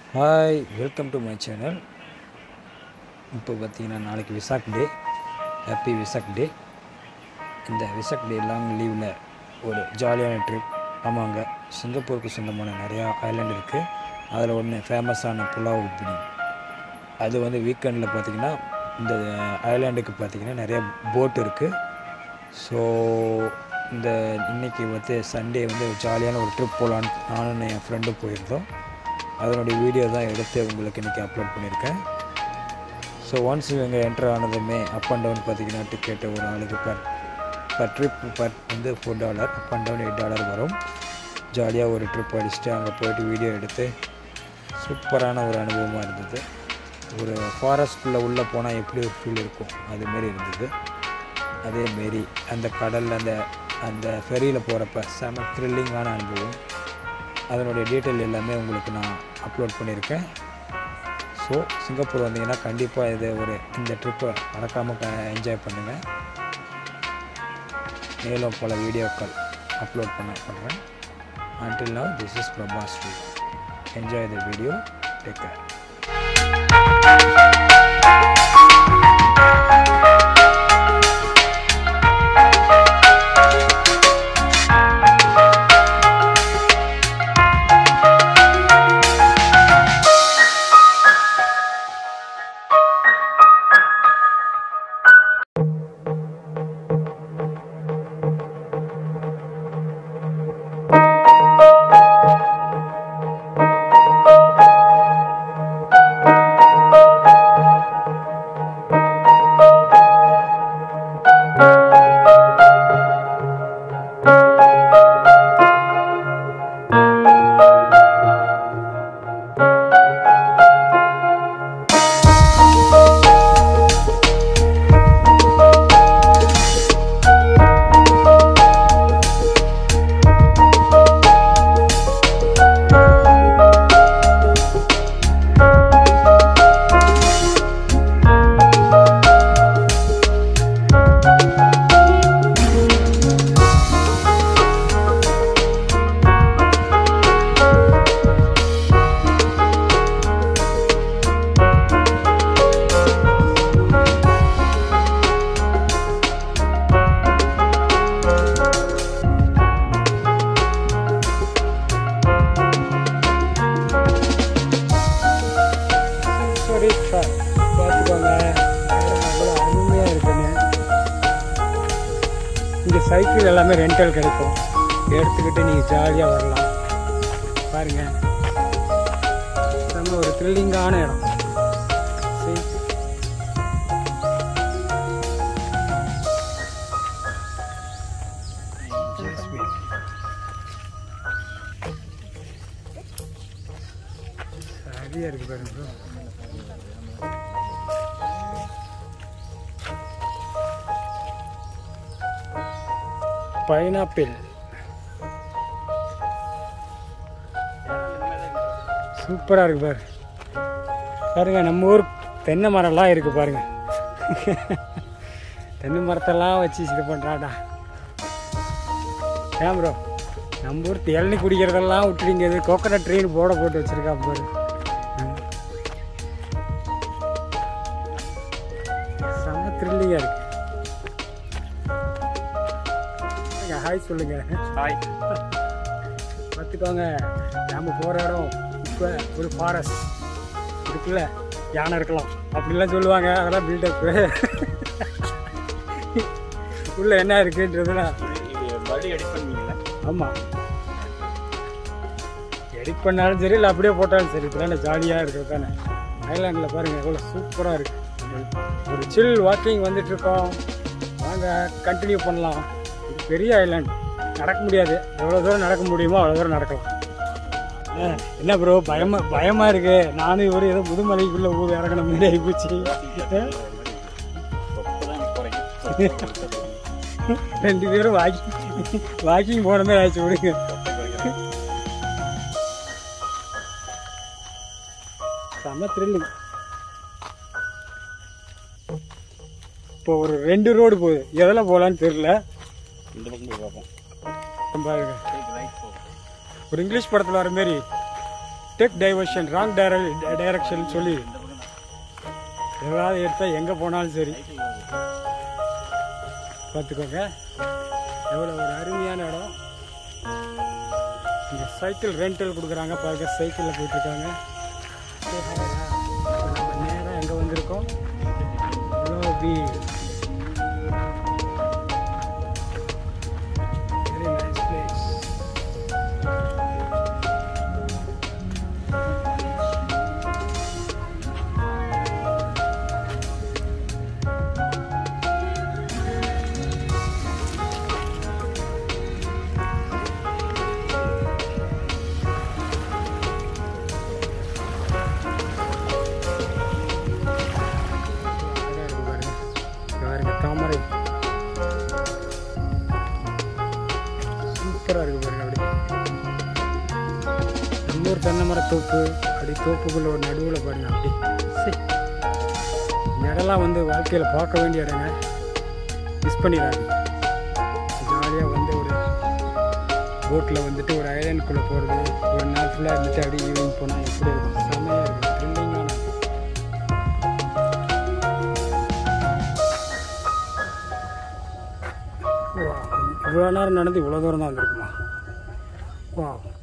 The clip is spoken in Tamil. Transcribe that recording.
Hi welcome to my channel இப்போ பார்த்தீங்கன்னா நாளைக்கு Vizag day happy Vizag day இந்த விசாக் டே லாங் லீவில் ஒரு ஜாலியான ட்ரிப் ஆமாங்க சிங்கப்பூருக்கு சொந்தமான நிறையா ஐலாண்ட் இருக்குது அதில் ஒன்று ஃபேமஸான புலாவ் பிடி அது வந்து வீக்கெண்டில் பார்த்தீங்கன்னா இந்த ஐலாண்டுக்கு பார்த்தீங்கன்னா நிறைய போட் இருக்குது ஸோ இந்த இன்னைக்கு வந்து சண்டே வந்து ஜாலியான ஒரு ட்ரிப் போகலான்னு நானும் என் ஃப்ரெண்டும் போயிருந்தோம் அதனுடைய வீடியோ தான் எடுத்து உங்களுக்கு இன்றைக்கி அப்லோட் பண்ணியிருக்கேன் ஸோ ஒன்ஸ் இவங்க என்டர் ஆனதுமே அப் அண்ட் டவுன் பார்த்தீங்கன்னா டிக்கெட்டு ஒரு ஆளுக்கு பர் பர் ட்ரிப் பர் வந்து four dollar up and down eight dollar வரும் ஜாலியாக ஒரு ட்ரிப் அடிச்சுட்டு அங்கே போயிட்டு வீடியோ எடுத்து சூப்பரான ஒரு அனுபவமாக இருந்தது ஒரு ஃபாரஸ்ட்குள்ளே உள்ளே போனால் எப்படி ஒரு ஃபீல் இருக்கும் அதுமாரி இருந்தது அதேமாரி அந்த கடலில் அந்த அந்த ஃபெரியில் போகிறப்ப செம த்ரில்லிங்கான அனுபவம் அதனுடைய டீட்டெயில் எல்லாமே உங்களுக்கு நான் அப்லோட் பண்ணியிருக்கேன் ஸோ சிங்கப்பூர் வந்தீங்கன்னா கண்டிப்பாக இது ஒரு இந்த ட்ரிப்பை மறக்காமல் என்ஜாய் பண்ணுங்கள் மேலும் பல வீடியோக்கள் அப்லோட் பண்ண பண்ணுறேன் until now this is Prabhas enjoy the video take care சரி சார் பார்த்துக்கோங்க அவ்வளோ அருமையாக இருக்குங்க இங்கே சைக்கிள் எல்லாமே ரெண்டல் கிடைக்கும் எடுத்துக்கிட்டு நீங்கள் ஜாலியாக வரலாம் பாருங்க நம்ம ஒரு த்ரில்லிங்கான இடம் சரி சரியாக இருக்கு பாருங்க bro. பைனாப்பிள் சூப்பராக இருக்கு பாரு பாருங்க நம்ம ஊர் தென்னை மரம்லாம் இருக்கு பாருங்க தென்னை மரத்தெல்லாம் வச்சு இது பண்ணுறாடா ஏன் ப்ரோ நம்ம ஊர் இளநி குடிக்கிறதெல்லாம் விட்டுறீங்க இது கோகனட் ட்ரீன்னு போட போட்டு வச்சிருக்கா பாரு ம். செம்ம த்ரில்லிங்காக இருக்கு ஹாய் சொல்லுங்க ஹாய் பார்த்துக்கோங்க நம்ம போகிற இடம் இப்போ ஒரு ஃபாரஸ்ட் இருக்குல்ல யானை இருக்கலாம் அப்படிலாம் சொல்லுவாங்க அதெல்லாம் பில்டப்பு உள்ள என்ன இருக்குன்றதுலாம் இது படி எடிட் பண்ணுவீங்களா ஆமாம் எடிட் பண்ணாலும் சரி இல்லை அப்படியே போட்டாலும் சரி இதெல்லாம் ஜாலியாக இருக்கிறது தானே ஐலாண்டில் பாருங்கள் எவ்வளோ சூப்பராக இருக்குது ஒரு சில் வாக்கிங் வந்துட்டு இருக்கோம் வாங்க கண்டினியூ பண்ணலாம் இது பெரிய ஐலாண்ட் நடக்க முடியாது எவ்வளோ தூரம் நடக்க முடியுமோ அவ்வளோ தூரம் நடக்கலாம் ஆ, என்ன ப்ரோ பயமா பயமா இருக்கு நானும் இவரு ஏதோ முதுமலைக்குள்ள ஊர் இறங்கின மாதிரி ஆகிப்போச்சு ரெண்டு பேரும் வாக்கிங் வாக்கிங் போன மாதிரி ஆயிடுச்சு விடுங்க செம்ம த்ரில்லிங் இப்போ ஒரு ரெண்டு ரோடு போகுது எதில் போகலான்னு தெரியல இந்த பக்கம் போய் பார்ப்போம் பாருங்க ரைட் போகும் ஒரு இங்கிலீஷ் படத்தில் வர மாரி டேக் டைவர்ஷன் ராங் டைரக்ஷன் சொல்லி எவ்வளோ எடுத்தால் எங்கே போனாலும் சரி பார்த்துக்கோங்க எவ்வளோ ஒரு அருமையான இடம் இங்கே சைக்கிள் ரெண்டல் கொடுக்குறாங்க பாருங்க சைக்கிளில் போயிட்டுருக்காங்க நம்ம நேராக எங்கே வந்திருக்கோம் இவ்வளோ பீச் வெரி நைஸ் பிளேஸ் அழகா இருக்கு பாருங்க இங்க பாருங்க தாமரை சூப்பராக இருக்கு பாருங்க அப்படி நம்ம ஒரு தென்னை மர தோப்பு அப்படி தோப்புக்குள்ள ஒரு நடுவில் பாருங்க அப்படி சரி இந்த இடம்லாம் வந்து வாழ்க்கையில் பார்க்க வேண்டிய இடங்க மிஸ் பண்ணிடாதீங்க ஜாலியாக வந்து ஒரு போட்டில் வந்துட்டு ஒரு ஐலாண்டுக்குள்ளே போகிறது ஒரு நாள் ஃபுல்லாக இருந்துட்டு அப்படியே ஈவினிங் போனால் எப்படி இருக்கும் செம்மையாக இருக்கும் த்ரில்லிங்கான இவ்வளோ நேரம் நடந்து இவ்வளோ தூரம் தான் வந்திருக்குமா வா